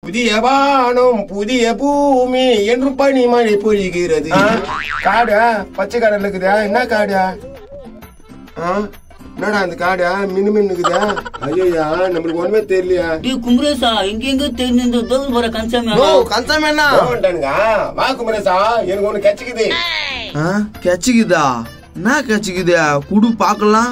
புதிய வானம் புதிய பூமி என்று பனிமழை பொழிகிறது ஆ, காடா பச்சை காடல் இருக்குதா என்ன காடா ஆ, என்னடா அந்த காடா மினு மின்னுக்குதா ஐயா நம்மளுக்கு ஒண்ணுமே தெரியலையா டேய் குமரேசா இங்க எங்க தெரிஞ்சு தோல் போற கன்சாமி ஓ கன்சம் என்ன வந்துட்டானுங்க வா குமரேசா எனக்கு ஒண்ணு கச்சிக்குது கச்சிக்குதா என்ன கச்சிக்குதா குடு பாக்கலாம்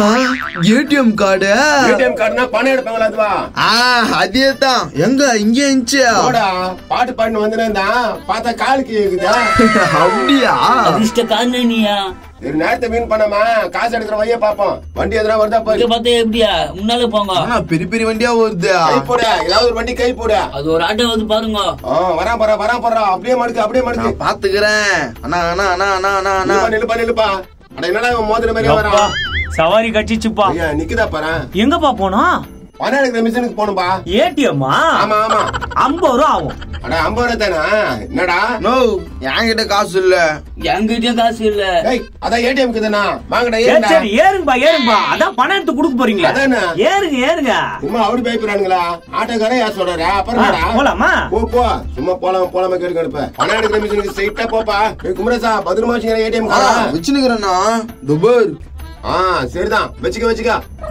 ஏடிஎம் கார்டு ஏடிஎம் கார்டுனா பணம் எடுப்பாங்களா அதுவா ஆ அதே தான் எங்க இங்க இருந்துச்சு போடா பாட்டு பாடினு வந்துனா பார்த்தா காலுக்கு கேக்குதா அப்படியா அதிர்ஷ்ட காரணம் நீயா சரி நேரத்தை மீன் பண்ணாம காசு எடுக்கிற வழிய பாப்போம் வண்டி எதனா வருதா பாரு இங்க பார்த்தா எப்படியா முன்னால போங்க ஆனா பெரிய பெரிய வண்டியா வருது கை போட ஏதாவது ஒரு வண்டி கை போட அது ஒரு ஆட்டோ வந்து பாருங்க ஆ வரான் போறா வரான் போறா அப்படியே மடுக்கு அப்படியே மடுக்கு நான் பாத்துக்கிறேன் அண்ணா அண்ணா அண்ணா அண்ணா அண்ணா அண்ணா நில்லுப்பா நில்லுப்பா நில்லுப்பா அட என்னடா இவன் மோதிர மாதிரியே அப்பா, வரான் சவாரி கட்சிச்சுப்பா ஐயா நிக்குதா பாரு எங்கப்பா போனோம் பணம் எடுக்கிற மிஷினுக்கு போகணும்பா ஏடிஎம்மா ஆமா ஆமா ஐம்பது ரூபா ஆகும் அட ஐம்பது ரூபா தானே என்னடா நோ என்கிட்ட காசு இல்ல எங்கிட்டயும் காசு இல்ல ஏய் அதான் ஏடிஎம்க்கு தானா வாங்கடா சரி ஏறிடா சரி ஏறுங்கப்பா ஏறுங்கப்பா அதான் பணம் எடுத்து கொடுக்க போறீங்களா அதானே. ஏறுங்க ஏறுங்க சும்மா அப்படி பயப்படுறானுங்களா ஆட்டோக்காரன் யார் சொல்றாரு அப்புறம் ஆ, என்னடா? போலாமா போ போ சும்மா போலாம் போலாம கேட்டு கடுப்ப பணம் எடுக்கிற மிஷினுக்கு ஸ்ட்ரைட்டா போப்பா ஏய் குமரேசா பத்திரமா வச்சுக்கிற ஏடிஎம் கார்டா வச்சுனுக்குறேண்ணா துபர் ஆ சரிதான் வச்சுக்க வச்சுக்க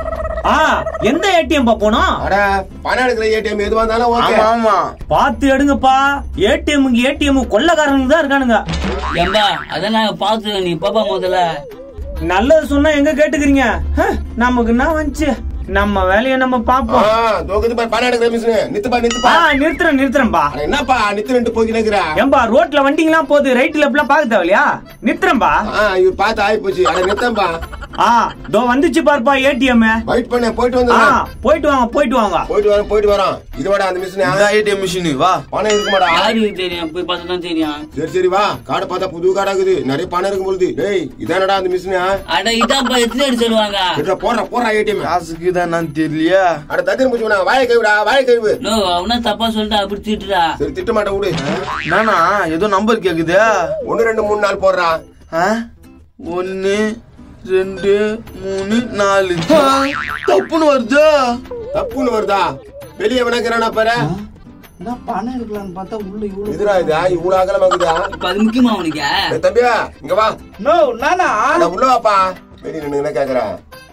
ஆ எந்த ஏடிஎம் பா போனோம் அட பணம் எடுக்கிற ஏடிஎம் எதுவா இருந்தாலும் ஓகே ஆமா ஆமா பார்த்து எடுங்கப்பா ஏடிஎம் ஏடிஎம் கொள்ளக்காரங்க தான் இருக்கானுங்க ஏம்பா அதான் நாங்க பாத்து நீ பாப்பா முதல்ல நல்லது சொன்னா எங்க கேட்டுக்கிறீங்க ஹ, நமக்கு என்ன வந்துச்சு நம்ம வேலையை நம்ம ஆ பாப்போம் தோக்குது பாரு பணம் எடுக்கிற மிஷின் நித்துப்பா ஆ நித்துப்பா நிறுத்துறேன் நிறுத்துறேன்பா அட என்னப்பா நித்து நின்று போய் நிக்கிற ஏம்பா ரோட்ல வண்டிங்கலாம் போகுது ரைட் லெஃப்ட்லாம் பார்க்க தேவையா நிறுத்துறேன்பா ஆ இவர் பார்த்து ஆயி போச்சு அட நித்தம்பா ஆ தோ வந்துச்சு பாருப்பா ஏடிஎம் வெயிட் பண்ண போயிட்டு ஆ வந்துடுறேன் போயிட்டு வாங்க போயிட்டு வாங்க போயிட்டு வரோம் போயிட்டு வரோம் இதோட அந்த மிஷின் இந்த ஏடிஎம் மிஷின் வா பணம் இருக்குமாடா யாருக்கு தெரியும் போய் பார்த்தா தான் தெரியும் சரி சரி வா காடை பார்த்தா புது காடா இருக்குது நிறைய பணம் இருக்கும் பொழுது டேய் இதானடா அந்த மிஷினா அட இதான்ப்பா எத்தனை அடி சொல்லுவாங்க போடுறா போடுறா ஏடிஎம் காசுக்கு தான் நான் தெரியலையா அட தத்திரம் பூச்சி வாய கைவிடா வாய கைவு நோ அவனா தப்பா சொல்லிட்டா அப்படி திட்டுடா சரி திட்ட மாட்டேன் விடு நானா ஏதோ நம்பர் கேக்குது ஒன்னு ரெண்டு மூணு நாள் போடுறா ஆ? ஒன்னு ரெண்டு மூணு நாலு ஆ, தப்புன்னு வருது தப்புன்னு வருதா வெளியே வினக்கிறானா பாரு நான் பணம் எடுக்கலாம்னு பார்த்தா உள்ள இவ்வளவு எதிரா இதா இவ்வளவு அகலமாக்குதா இப்ப அது முக்கியமா அவனுக்கு ஏய் தம்பியா இங்க வா நோ நானா அட உள்ள வாப்பா வெளிய நின்னு கேக்குறேன்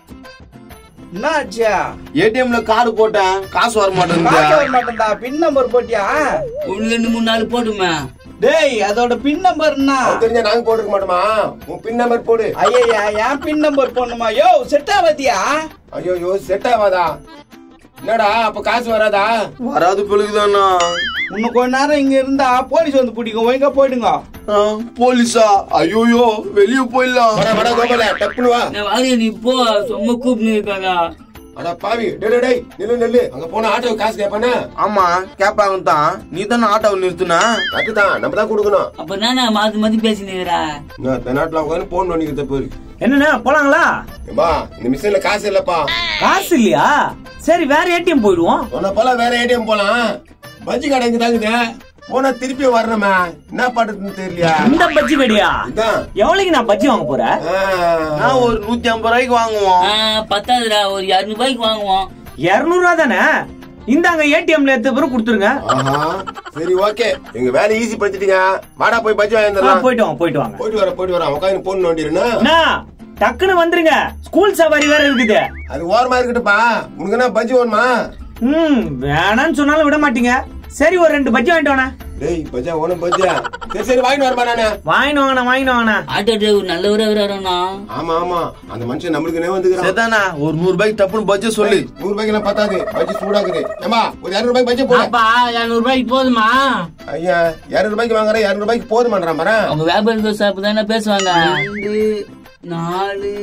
என்னாச்சா ஏடிஎம்ல கார்டு போட்டேன் காசு வர காசு மாட்டேங்குது வர மாட்டேன்டா பின் நம்பர் போட்டியா ஒண்ணு ரெண்டு மூணு நாள் போட்டுமே டேய் அதோட பின் நம்பர்னா அது தெரிஞ்சா நாங்க போட்டுக்க மாட்டோமா உன் பின் நம்பர் போடு ஐயா என் பின் நம்பர் போடணுமா யோ செட் ஆகாதியா ஐயோ ஐயோ செட் ஆகாதா என்னடா அப்ப காசு வராதா வராது பொழுதுதானா இன்னும் கொஞ்ச நேரம் இங்க இருந்தா போலீஸ் வந்து பிடிக்கும் ஒழுங்கா போயிடுங்க போலீஸா ஐயோயோ வெளியே போயிடலாம் வட வட கோபால டப்புனு வா நான் வாங்க நீ போ சும்மா கூப்பிட்டு இருக்காங்க அட பாவி டேய் டேய், டேய் நில்லு நில்லு அங்க போனா ஆட்டோ காசு கேப்பானே ஆமா கேப்பாங்க தான் நீ தானே ஆட்டோவை நிறுத்துன கரெக்ட் தான் நம்ம தான் கொடுக்கணும் அப்ப நானே மாத்தி மாத்தி பேசினுக்கிறா நான் தென்னாட்டுல உட்காந்து போன் பண்ணிக்கிறத போய் என்னண்ணே போலாங்களா ஏம்பா இந்த மிஷின்ல காசு இல்லப்பா காசு இல்லையா சரி வேற ஏடிஎம் போயிடுவோம் உன்னை போல வேற ஏடிஎம் போலாம் பஜ்ஜி கடை இங்க தாங்குது போனா திருப்பி வரணுமே என்ன பண்றதுன்னு தெரியலையா இந்த பஜ்ஜி கடியா இதான் எவ்வளவுக்கு நான் பஜ்ஜி வாங்க போறேன் ஆ. நான் ஒரு நூத்தி ஐம்பது ரூபாய்க்கு வாங்குவோம் பத்தாதுடா ஒரு இரநூறு ரூபாய்க்கு வாங்குவோம் இருநூறு ரூபா தானே இந்தாங்க ஏடிஎம்ல எடுத்த பிறகு கொடுத்துருங்க ஆஹா சரி ஓகே எங்க வேலை ஈஸி படுத்திட்டீங்க வாடா போய் பஜ்ஜி வாங்கி ஆ, வந்துடலாம் போயிட்டு வாங்க போயிட்டு வாங்க போயிட்டு வர போயிட்டு வர உட்காந்து போன் நோண்டிருந்தா அண்ணா, டக்குன்னு வந்துருங்க ஸ்கூல் சவாரி வேற இருக்குது அது ஓரமா இருக்கட்டுப்பா உனக்கு என்ன பஜ்ஜி வேணுமா ம் வேணாம்னு சொன்னாலும் விட மாட்டீங்க சரி ஒரு ரெண்டு பஜ்ஜி வாங்கிட்டு வாண்ணே டேய் பஜ்ஜா உனக்கு பஜ்ஜியா சரி சரி வாங்கிட்டு வரமா நானு வாங்கிட்டு வாங்கண்ணா வாங்கிட்டு வாங்கண்ணா ஆட்டோ டிரைவர் நல்லவரா இருக்கிறாரா ஆமா ஆமா அந்த மனுஷன் நம்மளுக்குனே வந்துக்கிறான் சரிதானா ஒரு நூறு ரூபாய்க்கு டப்புன்னு பட்ஜெட் சொல்லு நூறு ரூபாய்க்கு எல்லாம் பத்தாது பஜ்ஜி சூடாக்குது ஏமா ஒரு இருநூறு ரூபாய்க்கு பஜ்ஜி போடு அப்பா இரநூறு ரூபாய்க்கு போதுமா ஐயா இருநூறு ரூபாய்க்கு வாங்குறேன் இருநூறு ரூபாய்க்கு போதுமான்றான் பாரு அவங்க வியாபாரி சாப்பிட்டு தானே பேசுவாங்க ரெண்டு நாலு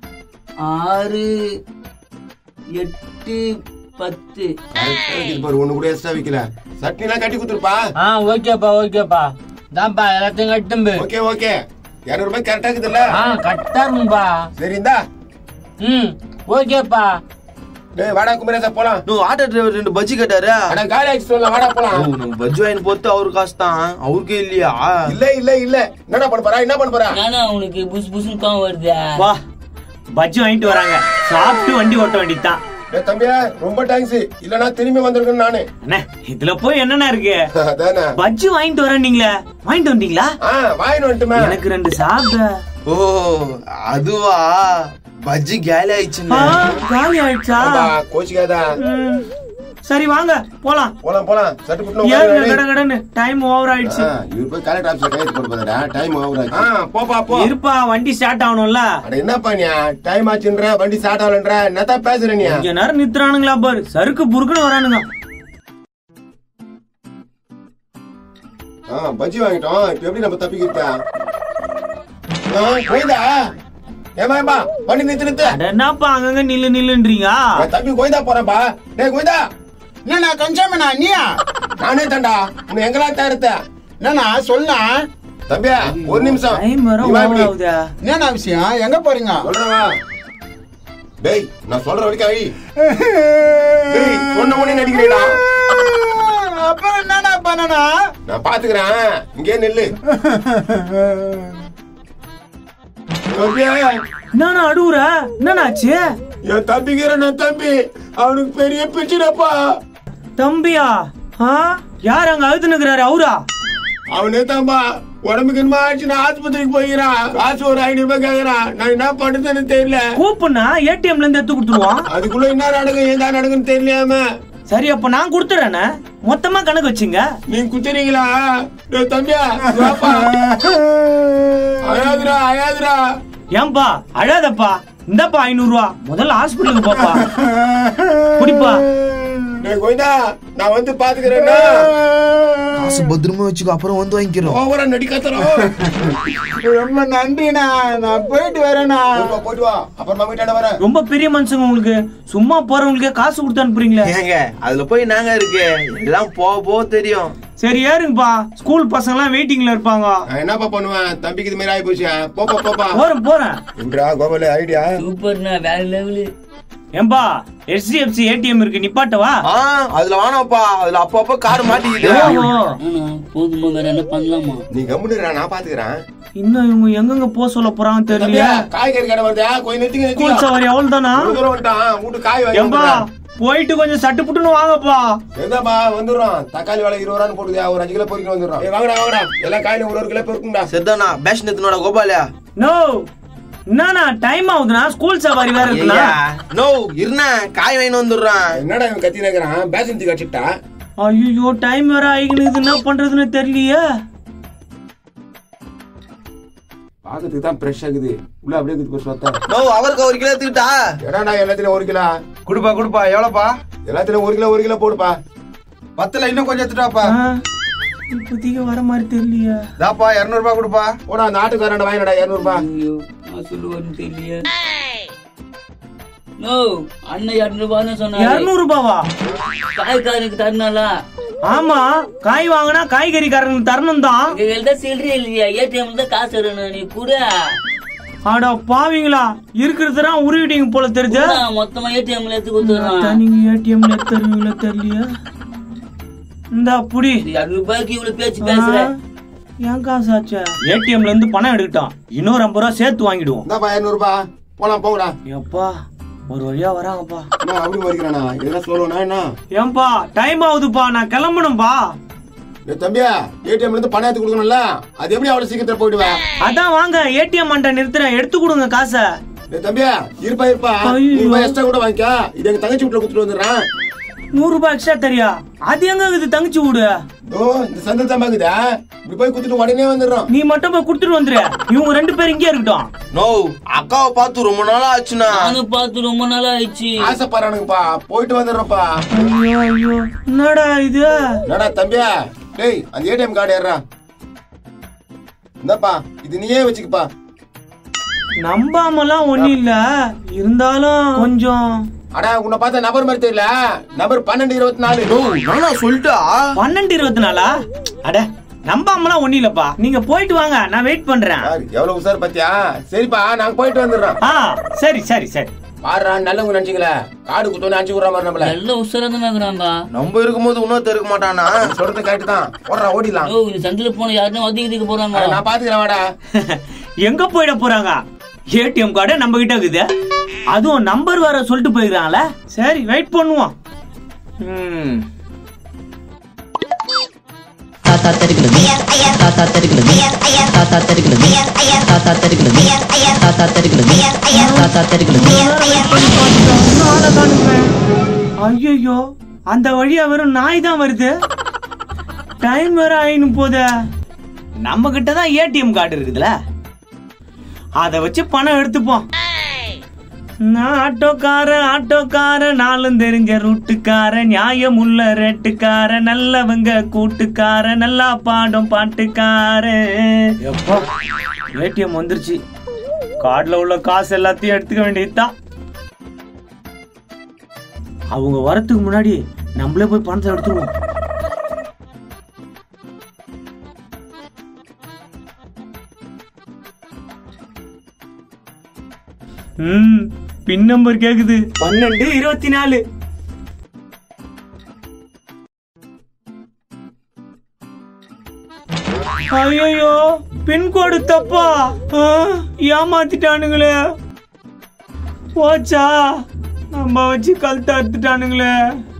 ஆறு எட்டு பத்து கரெக்டா இருக்குது பாரு ஒண்ணு கூட எக்ஸ்ட்ரா வைக்கல சட்னி எல்லாம் கட்டி கொடுத்துருப்பா ஆ ஓகேப்பா ஓகேப்பா தான்ப்பா எல்லாத்தையும் கட்டும்பு ஓகே ஓகே இருநூறு ரூபாய் கரெக்டா இருக்குதுல்ல ஆ கரெக்டா இருக்கும்பா சரி இந்தா ம் ஓகேப்பா டேய் வாடா குமரேசா போலாம் நோ ஆட்டோ டிரைவர் ரெண்டு பஜ்ஜி கேட்டாரு அட காலி ஆக்சி சொல்லலாம் வாடா ஓ, போலாம் நம்ம பஜ்ஜி வாங்கி பொறுத்து அவரு காசு தான் அவருக்கே இல்லையா இல்ல இல்ல இல்ல என்னடா பண்ண போறா என்ன பண்ண போறா நானா உனக்கு புஸ் புஸ்னு கோவம் வருது வா பஜ்ஜி வாங்கிட்டு வராங்க சாப்பிட்டு வண்டி ஓட்ட வேண்டியதுதான் ஏய் தம்பியா ரொம்ப தேங்க்ஸ் இல்லனா திரும்பி வந்திருக்கேன் நானு அண்ணே இதுல போய் என்னண்ணா இருக்கு அதானே பஜ்ஜி வாங்கிட்டு வரேன் நீங்களே வாங்கிட்டு வந்தீங்களா ஆ வாங்கிட்டு வந்துட்டுமே எனக்கு ரெண்டு சாப்பிட ஓ அதுவா பஜ்ஜி கேலி ஆ, ஆயிடுச்சுன்னு காலி ஆயிடுச்சா ஆமா, கோச்சிக்காதா ம். சரி வாங்க போலாம் போலாம் போலாம் சட்டு புட்டு ஏறுங்க கட கடன்னு டைம் ஓவர் ஆயிடுச்சு இவர் போய் கலெக்டர் ஆபீஸ்ல கையெழுத்து போட்டு போதா டைம் ஓவர் ஆச்சு ஆ போப்பா போ இருப்பா வண்டி ஸ்டார்ட் ஆகணும்ல அட என்னப்பா நீ டைம் ஆச்சுன்ற வண்டி ஸ்டார்ட் ஆகலன்ற என்னதான் பேசுற நீ கொஞ்ச நேரம் நித்துறானுங்களா பாரு சறுக்கு புறுக்குன்னு வரானுங்க ஆ பஜ்ஜி வாங்கிட்டோம் இப்ப எப்படி நம்ம தப்பிக்கிறதா ஆ கோயிந்தா ஏமா ஏமா வண்டி நிறுத்து நிறுத்து அட என்னப்பா அங்கங்க நில்லு நில்லுன்றீங்க என் தம்பி கோயிந்தா போறேன்பா டேய் கோயிந்தா என்னண்ணா கஞ்சாமண்ணா நீயா நானே தான்டா உன்னை எங்கெல்லாம் தேர்த்த என்னண்ணா சொல்லா தம்பியா ஒரு நிமிஷம் டைம் வர நீ வா இப்படி. ஓவர் ஆகுதா என்னண்ணா விஷயம் எங்க போறீங்க சொல்றவா டேய் நான் சொல்ற வரைக்கும் அழி டேய் சொன்ன உடனே நடிக்கிறீடா அப்புறம் என்னண்ணா பண்ணனா நான் பாத்துக்கிறேன் இங்கே நில்லு தம்பியா, என்னண்ணா அடுவுற என்னண்ணாச்சு என் தம்பிக்கிற நான் தம்பி அவனுக்கு பெரிய பிச்சுடப்பா தம்பியா ஆ யார் அங்க அழுத்துனுக்குறாரு அவரா அவனே தான்பா உடம்புக்கு என்னமா ஆச்சு நான் ஆஸ்பத்திரிக்கு போய்கிறான் காசு ஒரு ஐநூறு ரூபாய் கேக்குறான் நான் என்ன பண்றதுன்னு தெரியல கூப்புண்ணா ஏடிஎம்ல இருந்து எடுத்து கொடுத்துருவான் அதுக்குள்ள என்ன நடக்கும் ஏதா நடக்குன்னு தெரியலையாம சரி அப்ப நான் கொடுத்துறேண்ணே மொத்தமா கணக்கு வச்சுங்க நீங்க குத்துறீங்களா டேய் தம்பியா வாப்பா அழாதுடா அழாதுடா ஏன்பா அழாதப்பா இந்தாப்பா ஐநூறு ரூபா முதல்ல ஹாஸ்பிட்டலுக்கு போப்பா குடிப்பா டேய் கோயிந்தா நான் வந்து பாத்துக்கிறேன்னா காசு பத்திரமா வச்சுக்கோ அப்புறம் வந்து வாங்கிக்கிறோம் ஓவரா நடிக்காத்தரோ ரொம்ப நன்றிண்ணா நான் போயிட்டு வரேண்ணா போயிட்டு வா அப்புறமா வீட்டாண்ட வரேன் ரொம்ப பெரிய மனுஷங்க உங்களுக்கு சும்மா போறவங்களுக்கே காசு கொடுத்து அனுப்புறீங்களே ஏங்க அதுல போய் நாங்க இருக்கு எல்லாம் போக போக தெரியும் சரி ஏறுங்கப்பா ஸ்கூல் பசங்க எல்லாம் வெயிட்டிங்ல இருப்பாங்க நான் என்னப்பா பண்ணுவேன் தம்பிக்கு இது மாதிரி ஆகி போச்சு போப்பா போப்பா போறேன் போறேன் என்றா கோபால ஐடியா சூப்பர்ண்ணா வேற லெவலு ஏம்பா HDFC ஏடிஎம் இருக்கு நிப்பாட்டவா ஆ அதுல வேணாப்பா அதுல அப்பப்ப கார் மாட்டிக்கிது ஓஹோ. ஆனா போதுமா வேற என்ன பண்ணலாமா நீ கம்முனுடா நான் பாத்துக்கிறேன் இன்னும் இவங்க எங்கெங்க போக சொல்ல போறாங்க தெரியல தம்பியா காய்கறி கடை வருதா கொஞ்சம் நிறுத்திங்க ஸ்கூல் நிறுத்திங்க சவாரி எவ்வளவு தானா ஒரு தூரம் வந்துட்டான் வீட்டு காய் வாங்கி ஏம்பா போயிட்டு கொஞ்சம் சட்டு புட்டுன்னு வாங்கப்பா எதாப்பா வந்துடுறோம் தக்காளி விலை இருபது ரூபான்னு போடுதா ஒரு அஞ்சு கிலோ பொறிக்கணும் வந்துடுறோம் ஏய், வாங்கடா வாங்கடா எல்லாம் காயில ஒரு ஒரு கிலோ பொறுக்கும்டா சரிதானா பேஷ் நிறுத்தினோட கோபாலியா நோ என்னண்ணா டைம் ஆகுதுண்ணா ஸ்கூல் சவாரி வேற இருக்குண்ணா நோ இருண்ணா காய் வாங்கி வந்துடுறான் என்னடா இவன் கத்தி நிக்கிறான் பேசன் கட்சிட்டா ஐயோ டைம் வேற ஆகினுது என்ன பண்றதுன்னு தெரியலையே பாக்கிறதுக்கு தான் ஃப்ரெஷ் ஆகுது உள்ள அப்படியே இருக்குது போய் சொத்தா நோ அவருக்கு ஒரு கிலோ எடுத்துக்கிட்டா எடாடா எல்லாத்துலயும் ஒரு கிலோ குடுப்பா குடுப்பா எவ்வளோப்பா எல்லாத்துலயும் ஒரு கிலோ ஒரு கிலோ போடுப்பா பத்துல இன்னும் கொஞ்சம் எடுத்துட்டாப்பா ஆ, இப்போதைக்கு வர மாதிரி தெரியலையே தாப்பா இரநூறுபா கொடுப்பா போடா அந்த ஆட்டுக்காரன் வாங்கினடா இரநூறுபா ஐயோ நான் சொல்லுவேன்னு தெரியல நோ அண்ணன் இரநூறுபான்னு சொன்னாரு இருநூறு ரூபாவா காய்காரனுக்கு தரணும்ல ஆமா காய் வாங்கினா காய்கறிக்காரங்களுக்கு தரணும் தான் எங்கள்கிட்ட சில்லறை இல்லையா ஏடிஎம்ல தான் காசு வரணும் நீ கூட ஆடா பாவீங்களா இருக்கிறதுதான் உருவிட்டீங்க போல தெரிஞ்சு நான் மொத்தமா ஏடிஎம்ல எடுத்து கொடுத்துறேன் அதான் நீங்க ஏடிஎம்ல தருவீங்களா தெரியலையா இந்த புடி இரநூறு ரூபாய்க்கு இவ்வளவு பேச்சு பேசுற ஏன் காசு ஆச்சு ஏடிஎம்ல இருந்து பணம் எடுக்கிட்டான் இன்னொரு ஐம்பது ரூபா சேர்த்து வாங்கிடுவோம் இந்தாப்பா இரநூறுபா போலாம் போங்கடா எப்பா ஒரு வழியா வராங்கப்பா என்ன அப்படி மறிக்கிறானா இதெல்லாம் சொல்லுவேனா என்ன ஏன்பா டைம் ஆகுதுப்பா நான் கிளம்பணும்பா ஏய் தம்பியா ஏடிஎம்ல இருந்து பணம் எடுத்து கொடுக்கணும்ல அது எப்படி அவ்வளவு சீக்கிரத்துல போயிடுவேன் அதான் வாங்க ஏடிஎம் மண்ட நிறுத்துறேன் எடுத்து கொடுங்க காசை ஏய் தம்பியா இருப்பா இருப்பா ஐயோ. நூறு ரூபாய் எக்ஸ்ட்ரா கூட வாங்கிக்க இது எங்க தங்கச்சி வீட்டுல கொடுத்துட்டு வந்துடுறேன் நூறு ரூபாய் எக்ஸ்ட்ரா தெரியா அது எங்க இருக்குது தங்கச்சி வீடு ஓ இந்த சந்தல் தான் பாக்குதா இப்படி போய் குத்துட்டு உடனே வந்துடுறோம் நீ மட்டும் போய் கொடுத்துட்டு வந்துரு இவங்க ரெண்டு பேரும் இங்கே இருக்கட்டும் நோ அக்காவை பார்த்து ரொம்ப நாளா ஆச்சுண்ணா நானும் பார்த்து ரொம்ப நாள் ஆயிடுச்சு ஆசைப்படுறானுங்கப்பா போயிட்டு வந்துடுறோம்ப்பா ஐயோ ஐயோ என்னடா இது என்னடா தம்பியா டேய் அந்த ஏடிஎம் கார்டு ஏறா இந்தாப்பா இது நீயே வச்சுக்கப்பா நம்பாமலாம் ஒண்ணும் இல்ல இருந்தாலும் கொஞ்சம் அடா உன்னை பார்த்தா நபர் மாதிரி தெரியல நபர் பன்னெண்டு இருபத்தி நாலு நோ நானா சொல்லிட்டா பன்னெண்டு இருபத்தி நாலா அட நம்பாமலாம் ஒண்ணும் இல்லப்பா நீங்க போயிட்டு வாங்க நான் வெயிட் பண்றேன் பாரு, எவ்வளவு உசார் பாத்தியா சரிப்பா நாங்க போயிட்டு வந்துடுறோம் ஆ சரி சரி சரி பாடுறா நல்லவங்க நினைச்சீங்களே காடு குத்தோன்னு அடிச்சு விடுற மாதிரி நம்மள நல்ல உசரா தான் இருக்கிறாங்க நம்ம இருக்கும்போது இன்னொருத்தர் இருக்க மாட்டானா நீ சொல்றது கரெக்ட் தான் ஓடுறா ஓடிடலாம் ஓ இந்த சந்தில போன யாருன்னா ஒதுக்கி இதுக்கு போறாங்க அட, நான் பாத்துக்கிறேன் வாடா எங்க போயிட போறாங்க ஏடிஎம் கார்டு நம்ம கிட்ட இருக்குது அதுவும் நம்பர் வேற சொல்லிட்டு போயிருக்காங்களே சரி வெயிட் பண்ணுவோம் ம் தாத்தா தெருக்கிறது தாத்தா தெருக்கிறது தாத்தா தெருக்கிறது தாத்தா தெருக்கிறது தாத்தா தெருக்கிறது தாத்தா தெருக்கிறது ஐயோ அந்த வழியா வெறும் நாய் தான் வருது டைம் வேற ஆயின்னு போத நம்ம கிட்ட தான் ஏடிஎம் கார்டு இருக்குதுல அத வச்சு பணம் எடுத்துப்போம் நான் ஆட்டோக்கார ஆட்டோக்கார நாளும் தெரிஞ்ச ரூட்டுக்கார நியாயம் உள்ள ரேட்டுக்கார நல்லவங்க கூட்டுக்கார நல்லா பாடும் பாட்டுக்கார எப்பா ஏடிஎம் வந்துருச்சு கார்டுல உள்ள காசு எல்லாத்தையும் எடுத்துக்க வேண்டியதுதான் அவங்க வரத்துக்கு முன்னாடி நம்மளே போய் பணத்தை எடுத்துருவோம் ம் பின் நம்பர் கேக்குது பன்னெண்டு இருபத்தி நாலு ஐயோ பின்கோடு தப்பா ஆ, ஏமாத்திட்டானுங்களே போச்சா நம்ம வச்சு கழுத்த அறுத்துட்டானுங்களே